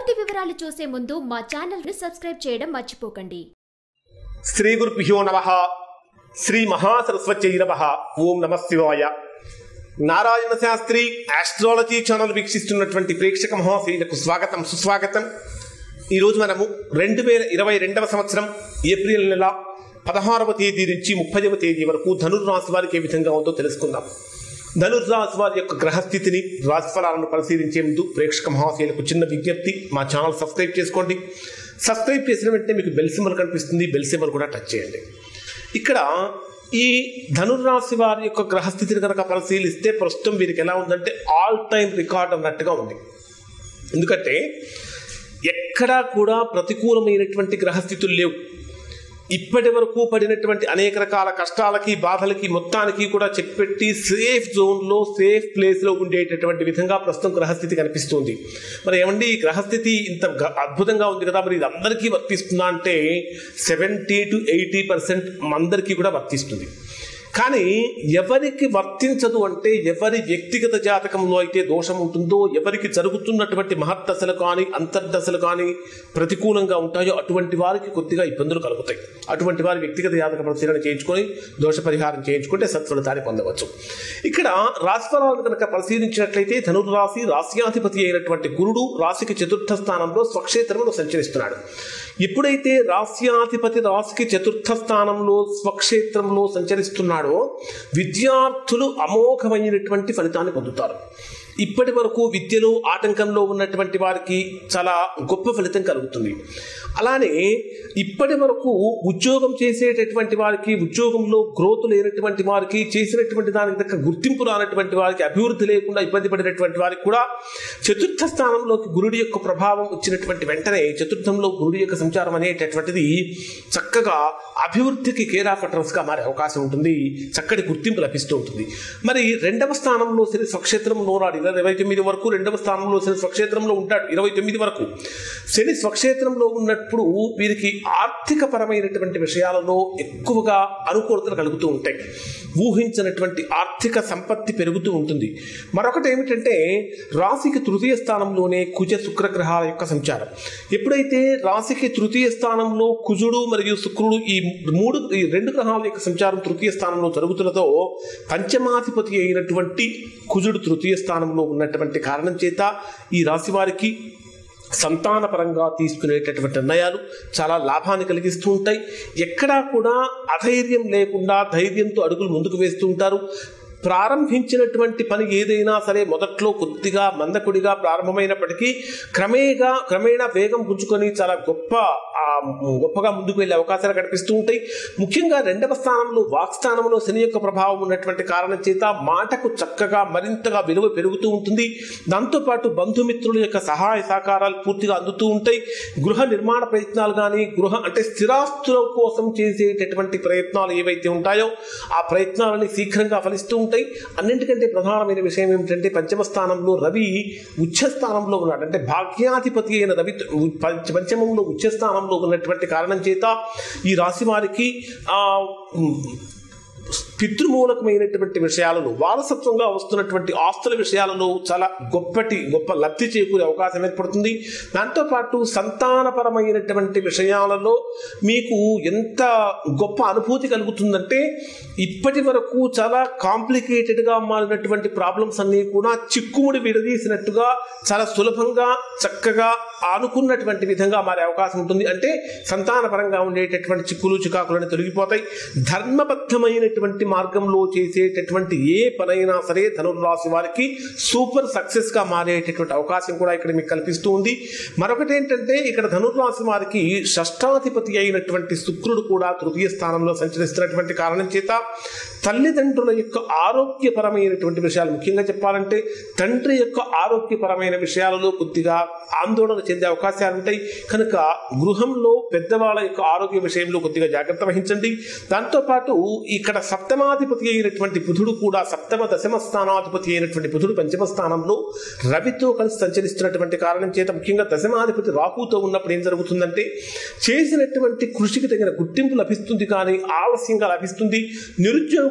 పూర్తి వివరాలు చూసే ముందు మా ఛానల్ ని సబ్స్క్రైబ్ చేయడం మర్చిపోకండి శ్రీ గురుభ్యో నమ శ్రీ మహాసరస్వత్యై నమ ఓం నమ శివాయ నారాయణ శాస్త్రి ఆస్ట్రాలజీ ఛానల్ వీక్షిస్తున్నటువంటి ప్రేక్షక మహాశీలకు స్వాగతం సుస్వాగతం ఈరోజు మనము రెండు వేల ఇరవై రెండవ సంవత్సరం ఏప్రిల్ నెల పదహారవ తేదీ నుంచి ముప్పైవ తేదీ వరకు ధనుర్రాశి వారికి ఏ విధంగా ఉందో తెలుసుకుందాం ధనుర్రాశి వారి యొక్క గ్రహస్థితిని రాశిఫలాలను పరిశీలించే ముందు ప్రేక్షక మహాశయులకు చిన్న విజ్ఞప్తి మా ఛానల్ సబ్స్క్రైబ్ చేసుకోండి సబ్స్క్రైబ్ చేసిన వెంటనే మీకు బెల్ సింబల్ కనిపిస్తుంది బెల్ సింబల్ కూడా టచ్ చేయండి ఇక్కడ ఈ ధనుర్రాశి వారి యొక్క గ్రహస్థితిని కనుక పరిశీలిస్తే ప్రస్తుతం వీరికి ఎలా ఉందంటే ఆల్ టైమ్ రికార్డ్ అన్నట్టుగా ఉంది ఎందుకంటే ఎక్కడా కూడా ప్రతికూలమైనటువంటి గ్రహస్థితులు లేవు ఇప్పటి వరకు పడినటువంటి అనేక రకాల కష్టాలకి బాధలకి మొత్తానికి కూడా చెక్ పెట్టి సేఫ్ జోన్లో సేఫ్ ప్లేస్లో ఉండేటటువంటి విధంగా ప్రస్తుతం గ్రహస్థితి కనిపిస్తుంది మరి ఏమండి ఈ గ్రహస్థితి ఇంత గ- అద్భుతంగా ఉంది కదా మరి ఇది అందరికీ వర్తిస్తుందా అంటే సెవెంటీ టు ఎయిటీ పర్సెంట్ అందరికీ కూడా వర్తిస్తుంది కానీ ఎవరికి వర్తించదు అంటే ఎవరి వ్యక్తిగత జాతకంలో అయితే దోషం ఉంటుందో ఎవరికి జరుగుతున్నటువంటి మహర్దశలు కానీ అంతర్దశలు కానీ ప్రతికూలంగా ఉంటాయో అటువంటి వారికి కొద్దిగా ఇబ్బందులు కలుగుతాయి అటువంటి వారి వ్యక్తిగత జాతక పరిశీలన చేయించుకొని దోష పరిహారం చేయించుకుంటే సత్ఫలితాన్ని పొందవచ్చు ఇక్కడ రాశిఫలాలను కనుక పరిశీలించినట్లయితే ధనుర్రాశి రాశ్యాధిపతి అయినటువంటి గురుడు రాశికి చతుర్థ స్థానంలో స్వక్షేత్రంలో సంచరిస్తున్నాడు ఎప్పుడైతే రాశ్యాధిపతి రాశికి చతుర్థ స్థానంలో స్వక్షేత్రంలో సంచరిస్తున్నాడో విద్యార్థులు అమోఘమైనటువంటి ఫలితాన్ని పొందుతారు ఇప్పటి వరకు విద్యలో ఆటంకంలో ఉన్నటువంటి వారికి చాలా గొప్ప ఫలితం కలుగుతుంది అలానే ఇప్పటి వరకు ఉద్యోగం చేసేటటువంటి వారికి ఉద్యోగంలో గ్రోత్ లేనటువంటి వారికి చేసినటువంటి దానికి తగ్గ గుర్తింపు రానటువంటి వారికి అభివృద్ధి లేకుండా ఇబ్బంది పడినటువంటి వారికి కూడా చతుర్థ స్థానంలోకి గురుడి యొక్క ప్రభావం వచ్చినటువంటి వెంటనే చతుర్థంలో గురుడి యొక్క సంచారం అనేటటువంటిది చక్కగా అభివృద్ధికి కేర్ ఆఫ్ అడ్రస్గా మారే అవకాశం ఉంటుంది చక్కటి గుర్తింపు లభిస్తూ ఉంటుంది మరి రెండవ స్థానంలో శని స్వక్షేత్రంలో ఉన్నాడు ఇరవై తొమ్మిది వరకు రెండవ స్థానంలో శని స్వక్షేత్రంలో ఉంటాడు ఇరవై తొమ్మిది వరకు శని స్వక్షేత్రంలో ఉన్నప్పుడు వీరికి ఆర్థిక పరమైనటువంటి విషయాలలో ఎక్కువగా అనుకూలతలు కలుగుతూ ఉంటాయి ఊహించినటువంటి ఆర్థిక సంపత్తి పెరుగుతూ ఉంటుంది మరొకటి ఏమిటంటే రాశికి తృతీయ స్థానంలోనే కుజ శుక్ర గ్రహాల యొక్క సంచారం ఎప్పుడైతే రాశికి తృతీయ స్థానంలో కుజుడు మరియు శుక్రుడు ఈ మూడు ఈ రెండు గ్రహాల యొక్క సంచారం తృతీయ స్థానంలో జరుగుతున్నదో పంచమాధిపతి అయినటువంటి కుజుడు తృతీయ స్థానంలో ఉన్నటువంటి కారణం చేత ఈ రాశి వారికి సంతానపరంగా తీసుకునేటటువంటి నిర్ణయాలు చాలా లాభాన్ని కలిగిస్తూ ఉంటాయి ఎక్కడా కూడా అధైర్యం లేకుండా ధైర్యంతో అడుగులు ముందుకు వేస్తూ ఉంటారు ప్రారంభించినటువంటి పని ఏదైనా సరే మొదట్లో కొద్దిగా మందకుడిగా ప్రారంభమైనప్పటికీ క్రమేగా క్రమేణా వేగం పుంజుకొని చాలా గొప్ప ఆ, గొప్పగా ముందుకు వెళ్ళే అవకాశాలు కనిపిస్తూ ఉంటాయి ముఖ్యంగా రెండవ స్థానంలో వాక్ స్థానంలో శని యొక్క ప్రభావం ఉన్నటువంటి కారణం చేత మాటకు చక్కగా మరింతగా విలువ పెరుగుతూ ఉంటుంది దాంతోపాటు బంధుమిత్రుల యొక్క సహాయ సహకారాలు పూర్తిగా అందుతూ ఉంటాయి గృహ నిర్మాణ ప్రయత్నాలు కానీ గృహ అంటే స్థిరాస్తుల కోసం చేసేటటువంటి ప్రయత్నాలు ఏవైతే ఉంటాయో ఆ ప్రయత్నాలని శీఘ్రంగా ఫలిస్తూ ఉంటాయి అన్నింటికంటే ప్రధానమైన విషయం ఏమిటంటే పంచమ స్థానంలో రవి ఉచ్చ స్థానంలో ఉన్నాడు అంటే భాగ్యాధిపతి అయిన రవి పంచ- పంచమంలో ఉచ్చ స్థానంలో ఉన్నటువంటి కారణం చేత ఈ రాశి వారికి ఆ ఉమ్, పితృమూలకమైనటువంటి విషయాలను వారసత్వంగా వస్తున్నటువంటి ఆస్తుల విషయాలలో చాలా గొప్పటి గొప్ప లబ్ధి చేకూరే అవకాశం ఏర్పడుతుంది దాంతోపాటు సంతానపరమైనటువంటి విషయాలలో మీకు ఎంత గొప్ప అనుభూతి కలుగుతుందంటే ఇప్పటి వరకు చాలా కాంప్లికేటెడ్గా మారినటువంటి ప్రాబ్లమ్స్ అన్నీ కూడా చిక్కుముడి విడదీసినట్టుగా చాలా సులభంగా చక్కగా ఆనుకున్నటువంటి విధంగా మారే అవకాశం ఉంటుంది అంటే సంతానపరంగా ఉండేటటువంటి చిక్కులు చికాకులను తొలగిపోతాయి ధర్మబద్ధమైనటువంటి మార్గంలో చేసేటటువంటి ఏ పనైనా సరే ధనుర్రాశి వారికి సూపర్ సక్సెస్గా మారేటటువంటి అవకాశం కూడా ఇక్కడ మీకు కల్పిస్తూ ఉంది మరొకటి ఏంటంటే ఇక్కడ ధనుర్రాశి వారికి షష్టాధిపతి అయినటువంటి శుక్రుడు కూడా తృతీయ స్థానంలో సంచరిస్తున్నటువంటి కారణం చేత తల్లిదండ్రుల యొక్క ఆరోగ్యపరమైనటువంటి విషయాలు ముఖ్యంగా చెప్పాలంటే తండ్రి యొక్క ఆరోగ్యపరమైన విషయాలలో కొద్దిగా ఆందోళన చెందే అవకాశాలు ఉంటాయి కనుక గృహంలో పెద్దవాళ్ళ యొక్క ఆరోగ్య విషయంలో కొద్దిగా జాగ్రత్త వహించండి దాంతోపాటు ఇక్కడ సప్తమాధిపతి అయినటువంటి బుధుడు కూడా సప్తమ దశమ స్థానాధిపతి అయినటువంటి బుధుడు పంచమ స్థానంలో రవితో కలిసి సంచరిస్తున్నటువంటి కారణం చేత ముఖ్యంగా దశమాధిపతి రాహుతో ఉన్నప్పుడు ఏం జరుగుతుందంటే చేసినటువంటి కృషికి తగిన గుర్తింపు లభిస్తుంది కానీ ఆలస్యంగా లభిస్తుంది నిరుద్యోగ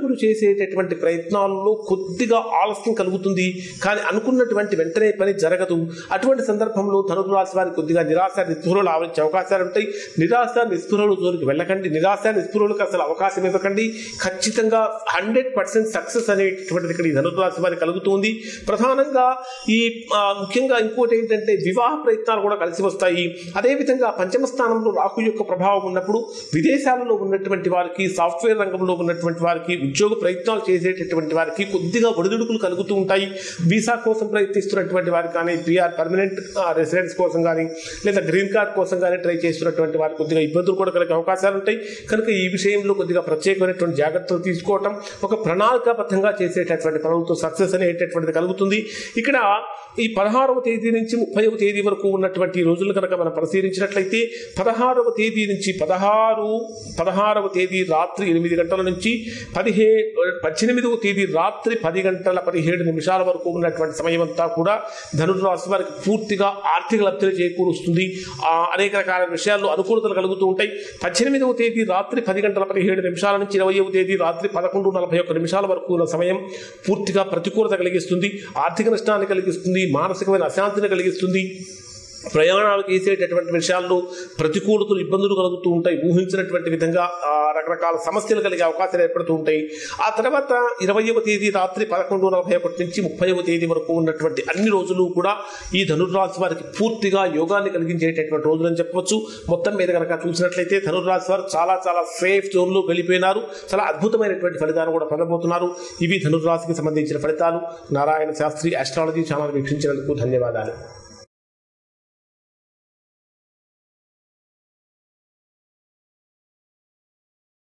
అడుగులు చేసేటటువంటి ప్రయత్నాల్లో కొద్దిగా ఆలస్యం కలుగుతుంది కానీ అనుకున్నటువంటి వెంటనే పని జరగదు అటువంటి సందర్భంలో ధనుసు రాశి వారికి కొద్దిగా నిరాశ నిస్పృహలు ఆవరించే అవకాశాలు ఉంటాయి నిరాశ నిస్పృహలు జోలికి వెళ్ళకండి నిరాశ నిస్పృహలకు అసలు అవకాశం ఇవ్వకండి ఖచ్చితంగా హండ్రెడ్ పర్సెంట్ సక్సెస్ అనేటటువంటిది ఇక్కడ ఈ ధనుసు రాశి వారికి కలుగుతుంది ప్రధానంగా ఈ ఆ, ముఖ్యంగా ఇంకోటి ఏంటంటే వివాహ ప్రయత్నాలు కూడా కలిసి వస్తాయి అదేవిధంగా పంచమ స్థానంలో రాహు యొక్క ప్రభావం ఉన్నప్పుడు విదేశాలలో ఉన్నటువంటి వారికి సాఫ్ట్వేర్ రంగంలో ఉన్నటువంటి వారికి ఉద్యోగ ప్రయత్నాలు చేసేటటువంటి వారికి కొద్దిగా ఒడిదుడుకులు కలుగుతూ ఉంటాయి వీసా కోసం ప్రయత్నిస్తున్నటువంటి వారికి కానీ పిఆర్ పర్మనెంట్ రెసిడెన్స్ కోసం కానీ లేదా గ్రీన్ కార్డ్ కోసం కానీ ట్రై చేస్తున్నటువంటి వారికి కొద్దిగా ఇబ్బందులు కూడా కలిగే అవకాశాలు ఉంటాయి కనుక ఈ విషయంలో కొద్దిగా ప్రత్యేకమైనటువంటి జాగ్రత్తలు తీసుకోవటం ఒక ప్రణాళికాబద్ధంగా చేసేటటువంటి పనులతో సక్సెస్ అనేటటువంటిది కలుగుతుంది ఇక్కడ ఈ పదహారవ తేదీ నుంచి ముప్పైవ తేదీ వరకు ఉన్నటువంటి ఈ రోజులు కనుక మనం పరిశీలించినట్లయితే పదహారవ తేదీ నుంచి పదహారు పదహారవ తేదీ రాత్రి ఎనిమిది గంటల నుంచి పదిహే పద్దెనిమిదవ తేదీ రాత్రి పది గంటల పదిహేడు నిమిషాల వరకు ఉన్నటువంటి సమయం అంతా కూడా ధనుడు రాశి వారికి పూర్తిగా ఆర్థిక లబ్ధిని చేకూరుస్తుంది ఆ అనేక రకాల విషయాల్లో అనుకూలతలు కలుగుతూ ఉంటాయి పద్దెనిమిదవ తేదీ రాత్రి పది గంటల పదిహేడు నిమిషాల నుంచి ఇరవైవ తేదీ రాత్రి పదకొండు నలభై ఒక్క నిమిషాల వరకు ఉన్న సమయం పూర్తిగా ప్రతికూలత కలిగిస్తుంది ఆర్థిక నష్టాన్ని కలిగిస్తుంది మానసికమైన అశాంతిని కలిగిస్తుంది ప్రయాణాలు చేసేటటువంటి విషయాల్లో ప్రతికూలతలు ఇబ్బందులు కలుగుతూ ఉంటాయి ఊహించినటువంటి విధంగా ఆ, రకరకాల సమస్యలు కలిగే అవకాశాలు ఏర్పడుతూ ఉంటాయి ఆ తర్వాత ఇరవయవ తేదీ రాత్రి పదకొండు నలభై ఒకటి నుంచి ముప్పైవ తేదీ వరకు ఉన్నటువంటి అన్ని రోజులు కూడా ఈ ధనుర్రాశి వారికి పూర్తిగా యోగాన్ని కలిగించేటటువంటి రోజులు అని చెప్పవచ్చు మొత్తం మీద కనుక చూసినట్లయితే ధనుర్రాశి వారు చాలా చాలా సేఫ్ జోన్లో వెళ్ళిపోయినారు చాలా అద్భుతమైనటువంటి ఫలితాలు కూడా పొందబోతున్నారు ఇవి ధనుర్రాశికి సంబంధించిన ఫలితాలు నారాయణ శాస్త్రి ఆస్ట్రాలజీ ఛానల్ వీక్షించినందుకు ధన్యవాదాలు